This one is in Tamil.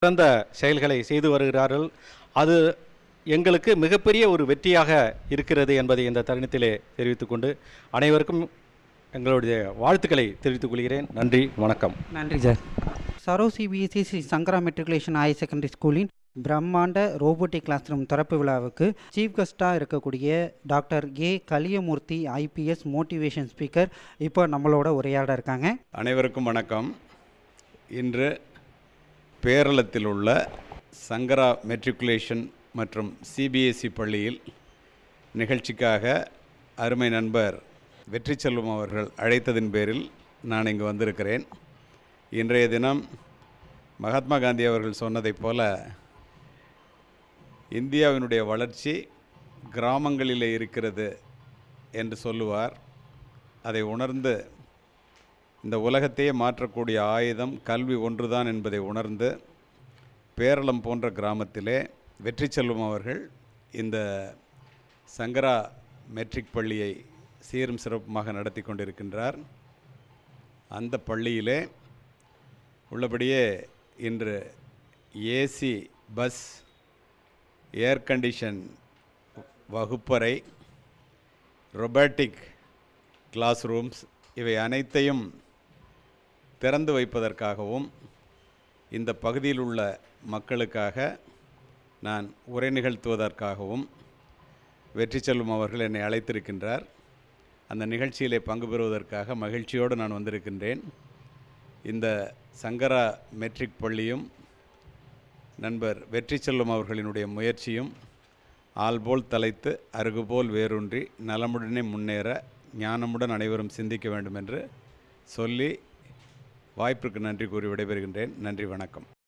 சிறந்த செயல்களை செய்து வருகிறார்கள் அது எங்களுக்கு மிகப்பெரிய ஒரு வெற்றியாக இருக்கிறது என்பதை இந்த தருணத்திலே தெரிவித்துக் கொண்டு அனைவருக்கும் எங்களுடைய வாழ்த்துக்களை தெரிவித்துக் கொள்கிறேன் நன்றி வணக்கம் நன்றி சார் சரோ CBSE Shri Shankara matriculation higher secondary ஸ்கூலின் பிரம்மாண்ட ரோபோட்டிக் கிளாஸ் ரூம் திறப்பு விழாவுக்கு சீஃப் கெஸ்ட்டாக இருக்கக்கூடிய doctor A Kaliyamoorthy IPS motivation speaker இப்போ நம்மளோட உரையாட இருக்காங்க அனைவருக்கும் வணக்கம் இன்று பேரளத்தில் உள்ள சங்கரா மெட்ரிகுலேஷன் மற்றும் சிபிஎஸ்இ பள்ளியில் நிகழ்ச்சிக்காக அருமை நண்பர் வெற்றி செல்வம் அவர்கள் அழைத்ததின் பேரில் நான் இங்கு வந்திருக்கிறேன் இன்றைய தினம் மகாத்மா காந்தி அவர்கள் சொன்னதைப் போல இந்தியாவினுடைய வளர்ச்சி கிராமங்களிலே இருக்கிறது என்று சொல்லுவார் அதை உணர்ந்து இந்த உலகத்தையே மாற்றக்கூடிய ஆயுதம் கல்வி ஒன்றுதான் என்பதை உணர்ந்து பேரளம் போன்ற கிராமத்திலே வெற்றி செல்வம் அவர்கள் இந்த சங்கரா மெட்ரிக் பள்ளியை சீரும் சிறப்புமாக நடத்தி கொண்டிருக்கின்றார் அந்த பள்ளியிலே உள்ளபடியே இன்று ஏசி பஸ் ஏர் கண்டிஷன் வகுப்பறை ரொபாட்டிக் கிளாஸ் ரூம்ஸ் இவை அனைத்தையும் திறந்து வைப்பதற்காகவும் இந்த பகுதியில் உள்ள மக்களுக்காக நான் உரை நிகழ்த்துவதற்காகவும் வெற்றி செல்வம் அவர்கள் என்னை அழைத்திருக்கின்றார் அந்த நிகழ்ச்சியிலே பங்கு பெறுவதற்காக மகிழ்ச்சியோடு நான் வந்திருக்கின்றேன் இந்த சங்கரா மெட்ரிக் பள்ளியும் நண்பர் வெற்றி செல்வம் அவர்களினுடைய முயற்சியும் ஆள்போல் தலைத்து அருகுபோல் வேரூன்றி நலமுடனே முன்னேற ஞானமுடன் அனைவரும் சிந்திக்க வேண்டும் என்று சொல்லி வாய்ப்பிற்கு நன்றி கூறி விடைபெறுகின்றேன் நன்றி வணக்கம்